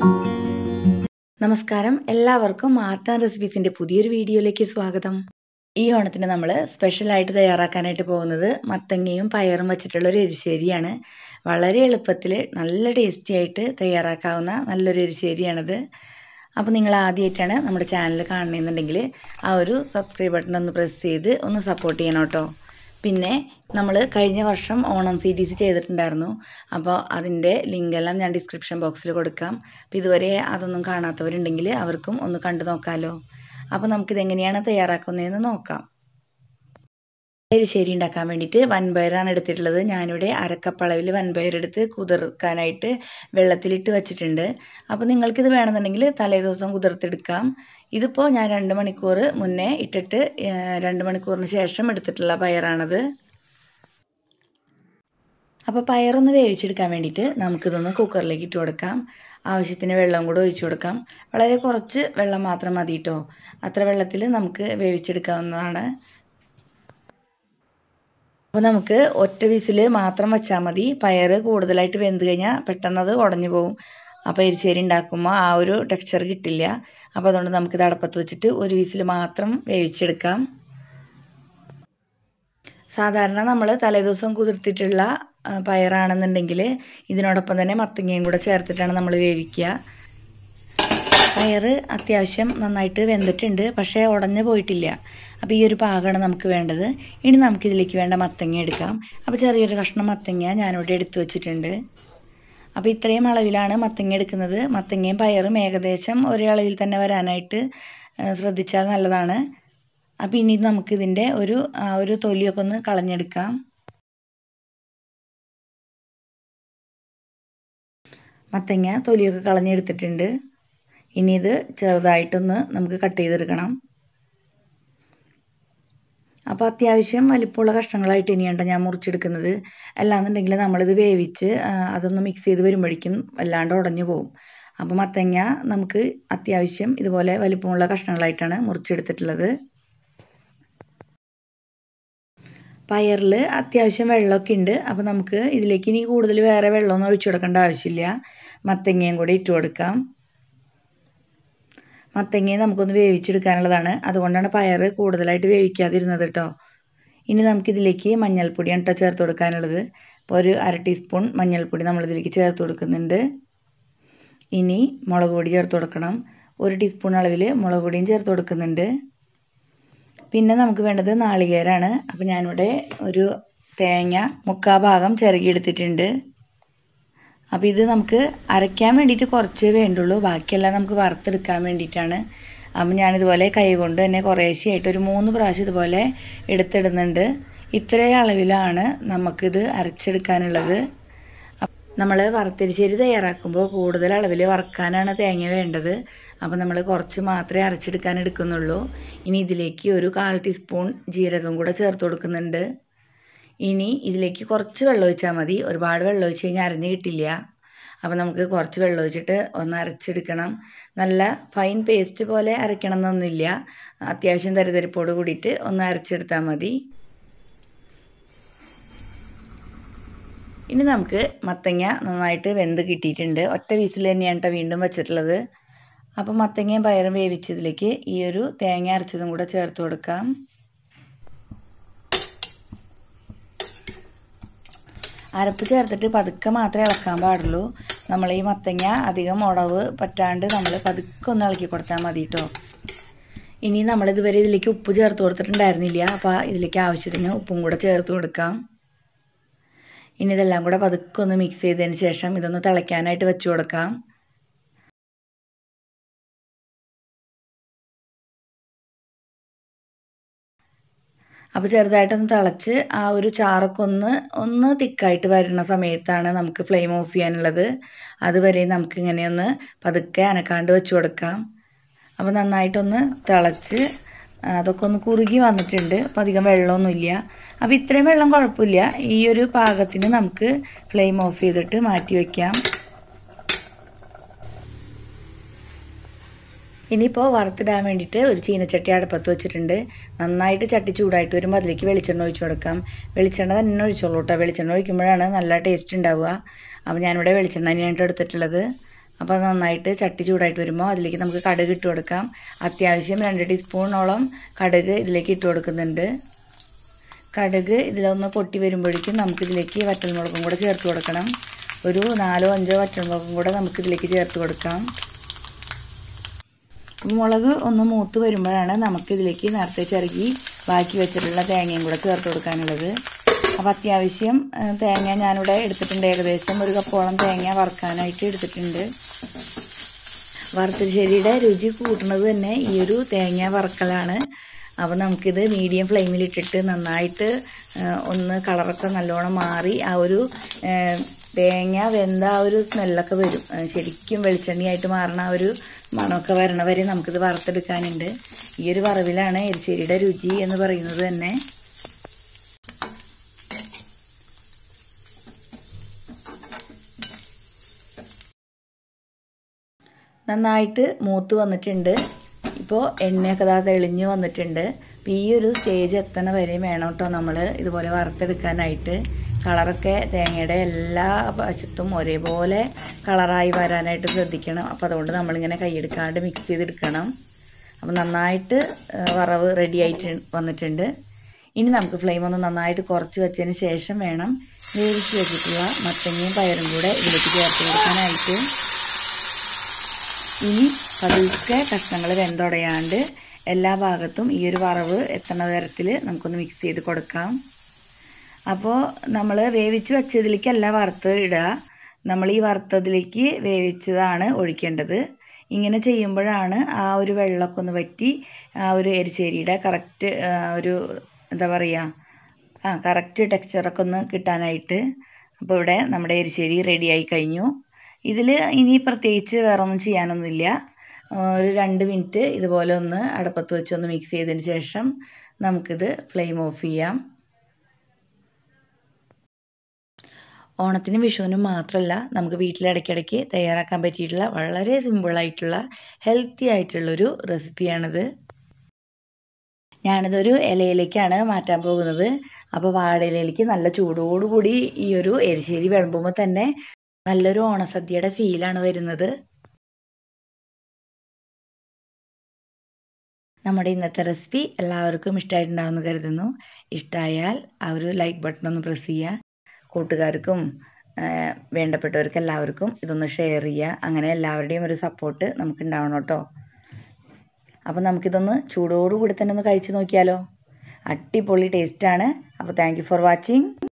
നമസ്കാരം എല്ലാവർക്കും art and റെസിപ്പീസിൻ്റെ പുതിയൊരു വീഡിയോയിലേക്ക് സ്വാഗതം ഈ ഓണത്തിന് നമ്മൾ സ്പെഷ്യലായിട്ട് തയ്യാറാക്കാനായിട്ട് പോകുന്നത് മത്തങ്ങയും പയറും വെച്ചിട്ടുള്ള ഒരു എരിശ്ശേരിയാണ് വളരെ എളുപ്പത്തിൽ നല്ല ടേസ്റ്റി ആയിട്ട് തയ്യാറാക്കാവുന്ന നല്ലൊരു എരിശ്ശേരിയാണിത് അപ്പോൾ നിങ്ങൾ ആദ്യമായിട്ടാണ് നമ്മുടെ ചാനൽ കാണണമെന്നുണ്ടെങ്കിൽ ആ ഒരു സബ്സ്ക്രൈബ് ബട്ടൺ ഒന്ന് പ്രസ് ചെയ്ത് ഒന്ന് സപ്പോർട്ട് ചെയ്യണം കേട്ടോ പിന്നെ നമ്മൾ കഴിഞ്ഞ വർഷം ഓണം സീരീസ് ചെയ്തിട്ടുണ്ടായിരുന്നു അപ്പോൾ അതിൻ്റെ ലിങ്കെല്ലാം ഞാൻ ഡിസ്ക്രിപ്ഷൻ ബോക്സിൽ കൊടുക്കാം അപ്പോൾ ഇതുവരെ അതൊന്നും കാണാത്തവരുണ്ടെങ്കിൽ അവർക്കും ഒന്ന് കണ്ടു നോക്കാമല്ലോ അപ്പോൾ നമുക്കിത് എങ്ങനെയാണ് തയ്യാറാക്കുന്നതെന്ന് നോക്കാം എരിശ്ശേരി ഉണ്ടാക്കാൻ വേണ്ടിയിട്ട് വൻപയറാണ് എടുത്തിട്ടുള്ളത് ഞാനിവിടെ അരക്കപ്പളവിൽ വൻപയർ എടുത്ത് കുതിർക്കാനായിട്ട് വെള്ളത്തിലിട്ട് വെച്ചിട്ടുണ്ട് അപ്പോൾ നിങ്ങൾക്കിത് വേണമെന്നുണ്ടെങ്കിൽ തലേ ദിവസം കുതിർത്തെടുക്കാം ഇതിപ്പോൾ ഞാൻ രണ്ട് മണിക്കൂർ മുന്നേ ഇട്ടിട്ട് രണ്ട് മണിക്കൂറിന് ശേഷം എടുത്തിട്ടുള്ള പയറാണത് അപ്പോൾ പയറൊന്ന് വേവിച്ചെടുക്കാൻ വേണ്ടിയിട്ട് നമുക്കിതൊന്ന് കുക്കറിലേക്ക് ഇട്ട് കൊടുക്കാം ആവശ്യത്തിന് വെള്ളം കൂടെ ഒഴിച്ചു കൊടുക്കാം വളരെ കുറച്ച് വെള്ളം മാത്രം മതി കേട്ടോ അത്ര വെള്ളത്തിൽ നമുക്ക് വേവിച്ചെടുക്കാവുന്നതാണ് അപ്പോൾ നമുക്ക് ഒറ്റ വിസിൽ മാത്രം വെച്ചാൽ മതി പയർ കൂടുതലായിട്ട് വെന്ത് കഴിഞ്ഞാൽ പെട്ടെന്ന് അത് ഉടഞ്ഞു പോകും അപ്പോൾ എരിശ്ശേരി ഉണ്ടാക്കുമ്പോൾ ആ ഒരു ടെക്സ്ചർ കിട്ടില്ല അപ്പോൾ അതുകൊണ്ട് നമുക്കിത് അടപ്പത്ത് വെച്ചിട്ട് ഒരു വിസിൽ മാത്രം വേവിച്ചെടുക്കാം സാധാരണ നമ്മൾ തലേദിവസം കുതിർത്തിട്ടുള്ള പയറാണെന്നുണ്ടെങ്കിൽ ഇതിനോടൊപ്പം തന്നെ മത്തങ്ങയും കൂടെ ചേർത്തിട്ടാണ് നമ്മൾ വേവിക്കുക പയർ അത്യാവശ്യം നന്നായിട്ട് വെന്തിട്ടുണ്ട് പക്ഷേ ഉടഞ്ഞു പോയിട്ടില്ല അപ്പോൾ ഈ ഒരു പാകമാണ് നമുക്ക് വേണ്ടത് ഇനി നമുക്കിതിലേക്ക് വേണ്ട മത്തങ്ങ എടുക്കാം അപ്പോൾ ചെറിയൊരു കഷ്ണം മത്തങ്ങ ഞാനിവിടെ എടുത്തു വെച്ചിട്ടുണ്ട് അപ്പോൾ ഇത്രയും അളവിലാണ് മത്തങ്ങ എടുക്കുന്നത് മത്തങ്ങയും പയറും ഏകദേശം ഒരേ അളവിൽ തന്നെ വരാനായിട്ട് ശ്രദ്ധിച്ചാൽ നല്ലതാണ് അപ്പോൾ ഇനി നമുക്കിതിൻ്റെ ഒരു ആ ഒരു തൊലിയൊക്കെ ഒന്ന് കളഞ്ഞെടുക്കാം മത്തങ്ങ തൊലിയൊക്കെ കളഞ്ഞെടുത്തിട്ടുണ്ട് ഇനി ഇത് ചെറുതായിട്ടൊന്ന് നമുക്ക് കട്ട് ചെയ്തെടുക്കണം അപ്പോൾ അത്യാവശ്യം വലിപ്പമുള്ള കഷ്ണങ്ങളായിട്ട് ഇനിയാണ് ഞാൻ മുറിച്ചെടുക്കുന്നത് അല്ലാന്നുണ്ടെങ്കിൽ നമ്മളിത് വേവിച്ച് അതൊന്ന് മിക്സ് ചെയ്ത് വരുമ്പോഴേക്കും വല്ലാണ്ട് ഉടഞ്ഞു പോകും അപ്പോൾ മത്തങ്ങ നമുക്ക് അത്യാവശ്യം ഇതുപോലെ വലിപ്പമുള്ള കഷ്ണങ്ങളായിട്ടാണ് മുറിച്ചെടുത്തിട്ടുള്ളത് പയറിൽ അത്യാവശ്യം വെള്ളമൊക്കെ ഉണ്ട് അപ്പോൾ നമുക്ക് ഇതിലേക്ക് ഇനി കൂടുതൽ വേറെ വെള്ളമൊന്നും ഒഴിച്ചു കൊടുക്കേണ്ട ആവശ്യമില്ല മത്തങ്ങയും കൂടി ഇട്ട് കൊടുക്കാം മത്തങ്ങയും നമുക്കൊന്ന് വേവിച്ചെടുക്കാനുള്ളതാണ് അതുകൊണ്ടാണ് പയർ കൂടുതലായിട്ട് വേവിക്കാതിരുന്നത് കേട്ടോ ഇനി നമുക്കിതിലേക്ക് മഞ്ഞൾപ്പൊടിയാണ് കേട്ടോ ചേർത്ത് കൊടുക്കാനുള്ളത് അപ്പോൾ ഒരു അര ടീസ്പൂൺ മഞ്ഞൾപ്പൊടി നമ്മളിതിലേക്ക് ചേർത്ത് കൊടുക്കുന്നുണ്ട് ഇനി മുളക് പൊടി ചേർത്ത് കൊടുക്കണം ഒരു ടീസ്പൂൺ അളവിൽ മുളക് പൊടിയും ചേർത്ത് കൊടുക്കുന്നുണ്ട് പിന്നെ നമുക്ക് വേണ്ടത് നാളികേരമാണ് അപ്പോൾ ഞാനിവിടെ ഒരു തേങ്ങ മുക്കാ ഭാഗം ചിരകിയെടുത്തിട്ടുണ്ട് അപ്പോൾ ഇത് നമുക്ക് അരയ്ക്കാൻ വേണ്ടിയിട്ട് കുറച്ചേ വേണ്ടുള്ളൂ ബാക്കിയെല്ലാം നമുക്ക് വറുത്തെടുക്കാൻ വേണ്ടിയിട്ടാണ് അപ്പം ഞാനിതുപോലെ കൈ കൊണ്ട് തന്നെ കുറേശ്ശെയായിട്ട് ഒരു മൂന്ന് പ്രാവശ്യം ഇതുപോലെ എടുത്തിടുന്നുണ്ട് ഇത്രയും അളവിലാണ് നമുക്കിത് അരച്ചെടുക്കാനുള്ളത് നമ്മൾ വറുത്തരിശ്ശേരി തയ്യാറാക്കുമ്പോൾ കൂടുതൽ അളവിൽ വറുക്കാനാണ് തേങ്ങ വേണ്ടത് അപ്പോൾ നമ്മൾ കുറച്ച് മാത്രമേ അരച്ചെടുക്കാൻ എടുക്കുന്നുള്ളൂ ഇനി ഇതിലേക്ക് ഒരു കാൽ ടീസ്പൂൺ ജീരകം കൂടെ ചേർത്ത് കൊടുക്കുന്നുണ്ട് ഇനി ഇതിലേക്ക് കുറച്ച് വെള്ളം ഒഴിച്ചാൽ മതി ഒരുപാട് വെള്ളം ഒഴിച്ച് കഴിഞ്ഞാൽ അരഞ്ഞ് കിട്ടില്ല അപ്പോൾ നമുക്ക് കുറച്ച് വെള്ളം ഒഴിച്ചിട്ട് ഒന്ന് അരച്ചെടുക്കണം നല്ല ഫൈൻ പേസ്റ്റ് പോലെ അരയ്ക്കണം എന്നൊന്നുമില്ല അത്യാവശ്യം തരിതരിപ്പോട് കൂടിയിട്ട് ഒന്ന് അരച്ചെടുത്താൽ മതി ഇനി നമുക്ക് മത്തങ്ങ നന്നായിട്ട് വെന്ത് കിട്ടിയിട്ടുണ്ട് ഒറ്റ വീസിൽ തന്നെയാണ് കേട്ടോ വീണ്ടും വെച്ചിട്ടുള്ളത് അപ്പോൾ മത്തങ്ങയും പയറും വേവിച്ചതിലേക്ക് ഈ ഒരു തേങ്ങ അരച്ചതും കൂടെ ചേർത്ത് കൊടുക്കാം അരപ്പ് ചേർത്തിട്ട് പതുക്കെ മാത്രമേ ഇളക്കാൻ പാടുള്ളൂ നമ്മൾ ഈ മത്തങ്ങ അധികം ഉടവ് പറ്റാണ്ട് നമ്മൾ പതുക്കെ ഒന്ന് ഇളക്കി കൊടുത്താൽ മതി കേട്ടോ ഇനി നമ്മൾ ഇതുവരെ ഇതിലേക്ക് ഉപ്പ് ചേർത്ത് കൊടുത്തിട്ടുണ്ടായിരുന്നില്ല അപ്പോൾ ഇതിലേക്ക് ആവശ്യത്തിന് ഉപ്പും കൂടെ ചേർത്ത് കൊടുക്കാം ഇനി ഇതെല്ലാം കൂടെ പതുക്കെ ഒന്ന് മിക്സ് ചെയ്തതിന് ശേഷം ഇതൊന്ന് തിളയ്ക്കാനായിട്ട് വെച്ച് കൊടുക്കാം അപ്പോൾ ചെറുതായിട്ടൊന്ന് തിളച്ച് ആ ഒരു ചാറൊക്കെ ഒന്ന് ഒന്ന് തിക്കായിട്ട് വരുന്ന സമയത്താണ് നമുക്ക് ഫ്ലെയിം ഓഫ് ചെയ്യാനുള്ളത് അതുവരെ നമുക്ക് ഇങ്ങനെ ഒന്ന് പതുക്കെ അനക്കാണ്ട് വെച്ച് കൊടുക്കാം അപ്പോൾ നന്നായിട്ടൊന്ന് തിളച്ച് അതൊക്കെ ഒന്ന് കുറുകി വന്നിട്ടുണ്ട് അപ്പോൾ അധികം വെള്ളമൊന്നുമില്ല അപ്പോൾ ഇത്രയും വെള്ളം കുഴപ്പമില്ല ഈ ഒരു പാകത്തിന് നമുക്ക് ഫ്ലെയിം ഓഫ് ചെയ്തിട്ട് മാറ്റി വയ്ക്കാം ഇനിയിപ്പോൾ വറുത്തിടാൻ വേണ്ടിയിട്ട് ഒരു ചീനച്ചട്ടി അടുപ്പത്ത് വെച്ചിട്ടുണ്ട് നന്നായിട്ട് ചട്ടി ചൂടായിട്ട് വരുമ്പോൾ അതിലേക്ക് വെളിച്ചെണ്ണ ഒഴിച്ചു കൊടുക്കാം വെളിച്ചെണ്ണ തന്നെ ഒഴിച്ചോളൂ കേട്ടോ വെളിച്ചെണ്ണ ഒഴിക്കുമ്പോഴാണ് നല്ല ടേസ്റ്റ് ഉണ്ടാവുക അപ്പോൾ ഞാനിവിടെ വെളിച്ചെണ്ണ തന്നെയാണ് എടുത്തിട്ടുള്ളത് അപ്പോൾ നന്നായിട്ട് ചട്ടി ചൂടായിട്ട് വരുമ്പോൾ അതിലേക്ക് നമുക്ക് കടുക് ഇട്ട് കൊടുക്കാം അത്യാവശ്യം രണ്ട് ടീസ്പൂണോളം കടുക് ഇതിലേക്ക് ഇട്ട് കൊടുക്കുന്നുണ്ട് കടുക് ഇതിലൊന്ന് പൊട്ടി വരുമ്പോഴേക്കും നമുക്കിതിലേക്ക് വറ്റൽമുളകും കൂടെ ചേർത്ത് കൊടുക്കണം ഒരു നാലോ അഞ്ചോ വറ്റൽമുളകും കൂടെ നമുക്കിതിലേക്ക് ചേർത്ത് കൊടുക്കാം മുളക് ഒന്ന് മൂത്ത് വരുമ്പോഴാണ് നമുക്കിതിലേക്ക് നേരത്തെ ചിരകി ബാക്കി വെച്ചിട്ടുള്ള തേങ്ങയും കൂടെ ചേർത്ത് കൊടുക്കാനുള്ളത് അപ്പോൾ അത്യാവശ്യം തേങ്ങ ഞാനിവിടെ എടുത്തിട്ടുണ്ട് ഏകദേശം ഒരു കപ്പോളം തേങ്ങ വറുക്കാനായിട്ട് എടുത്തിട്ടുണ്ട് വറുത്തശ്ശേരിയുടെ രുചി കൂട്ടുന്നത് തന്നെ ഈ ഒരു തേങ്ങ വറക്കലാണ് അപ്പോൾ നമുക്കിത് മീഡിയം ഫ്ലെയിമിലിട്ടിട്ട് നന്നായിട്ട് ഒന്ന് കളറൊക്കെ നല്ലോണം മാറി ആ ഒരു തേങ്ങ വെന്ത ആ ഒരു സ്മെല്ലൊക്കെ വരും ശരിക്കും വെളിച്ചെണ്ണയായിട്ട് മാറണ ആ ഒരു മണമൊക്കെ വരണ വരെ നമുക്കിത് വറുത്തെടുക്കാനുണ്ട് ഈ ഒരു വറവിലാണ് എരിശ്ശേരിയുടെ രുചി എന്ന് പറയുന്നത് തന്നെ നന്നായിട്ട് മൂത്ത് വന്നിട്ടുണ്ട് ഇപ്പോൾ എണ്ണയൊക്കെ ദാ തെളിഞ്ഞ് വന്നിട്ടുണ്ട് അപ്പോൾ ഈ ഒരു സ്റ്റേജ് എത്തണ വരെ വേണം കേട്ടോ നമ്മൾ ഇതുപോലെ വറുത്തെടുക്കാനായിട്ട് കളറൊക്കെ തേങ്ങയുടെ എല്ലാ വശത്തും ഒരേപോലെ കളറായി വരാനായിട്ട് ശ്രദ്ധിക്കണം അപ്പോൾ അതുകൊണ്ട് നമ്മളിങ്ങനെ കൈയെടുക്കാണ്ട് മിക്സ് ചെയ്തെടുക്കണം അപ്പോൾ നന്നായിട്ട് വറവ് റെഡി ആയിട്ട് വന്നിട്ടുണ്ട് ഇനി നമുക്ക് ഫ്ലെയിം ഒന്ന് നന്നായിട്ട് കുറച്ച് വെച്ചതിന് ശേഷം വേണം വേവിച്ച് വെച്ചിട്ടുള്ള മത്തങ്ങയും പയറും കൂടെ ഇതിലേക്ക് ചേർത്ത് കൊടുക്കാനായിട്ട് ഇനി പതുക്കെ കഷ്ണങ്ങൾ വെന്തുടയാണ്ട് എല്ലാ ഭാഗത്തും ഈ ഒരു വറവ് എത്തണ തരത്തിൽ നമുക്കൊന്ന് മിക്സ് ചെയ്ത് കൊടുക്കാം അപ്പോൾ നമ്മൾ വേവിച്ച് വെച്ചതിലേക്കല്ല വറുത്ത് ഇടുക നമ്മൾ ഈ വറുത്തതിലേക്ക് വേവിച്ചതാണ് ഒഴിക്കേണ്ടത് ഇങ്ങനെ ചെയ്യുമ്പോഴാണ് ആ ഒരു വെള്ളമൊക്കെ ഒന്ന് വറ്റി ആ ഒരു എരിശ്ശേരിയുടെ കറക്റ്റ് ഒരു എന്താ പറയുക ആ കറക്റ്റ് ടെക്സ്ചറൊക്കെ ഒന്ന് കിട്ടാനായിട്ട് അപ്പോൾ ഇവിടെ നമ്മുടെ എരിശ്ശേരി റെഡി ആയി കഴിഞ്ഞു ഇതിൽ ഇനി പ്രത്യേകിച്ച് വേറെ ഒന്നും ചെയ്യാനൊന്നുമില്ല ഒരു രണ്ട് മിനിറ്റ് ഇതുപോലെ ഒന്ന് അടുപ്പത്ത് വെച്ചൊന്ന് മിക്സ് ചെയ്തതിന് ശേഷം നമുക്കിത് ഫ്ലെയിം ഓഫ് ചെയ്യാം ഓണത്തിനും വിഷുവിനും മാത്രമല്ല നമുക്ക് വീട്ടിൽ ഇടയ്ക്കിടയ്ക്ക് തയ്യാറാക്കാൻ പറ്റിയിട്ടുള്ള വളരെ സിമ്പിളായിട്ടുള്ള ഹെൽത്തി ആയിട്ടുള്ളൊരു റെസിപ്പിയാണിത് ഞാനിതൊരു ഇലയിലേക്കാണ് മാറ്റാൻ പോകുന്നത് അപ്പോൾ വാഴയിലേക്ക് നല്ല ചൂടോടുകൂടി ഈ ഒരു എരിശ്ശേരി വിളമ്പുമ്പോൾ തന്നെ നല്ലൊരു ഓണസദ്യയുടെ ഫീലാണ് വരുന്നത് നമ്മുടെ ഇന്നത്തെ റെസിപ്പി എല്ലാവർക്കും ഇഷ്ടമായിട്ടുണ്ടാവുമെന്ന് കരുതുന്നു ഇഷ്ടമായാൽ ആ ഒരു ലൈക്ക് ബട്ടൺ ഒന്ന് പ്രസ് ചെയ്യുക കൂട്ടുകാർക്കും വേണ്ടപ്പെട്ടവർക്ക് എല്ലാവർക്കും ഇതൊന്ന് ഷെയർ ചെയ്യുക അങ്ങനെ എല്ലാവരുടെയും ഒരു സപ്പോർട്ട് നമുക്ക് ഉണ്ടാവണം കേട്ടോ അപ്പോൾ നമുക്കിതൊന്ന് ചൂടോടുകൂടി തന്നെ ഒന്ന് കഴിച്ച് നോക്കിയാലോ അടിപൊളി ടേസ്റ്റാണ് അപ്പോൾ താങ്ക് ഫോർ വാച്ചിങ്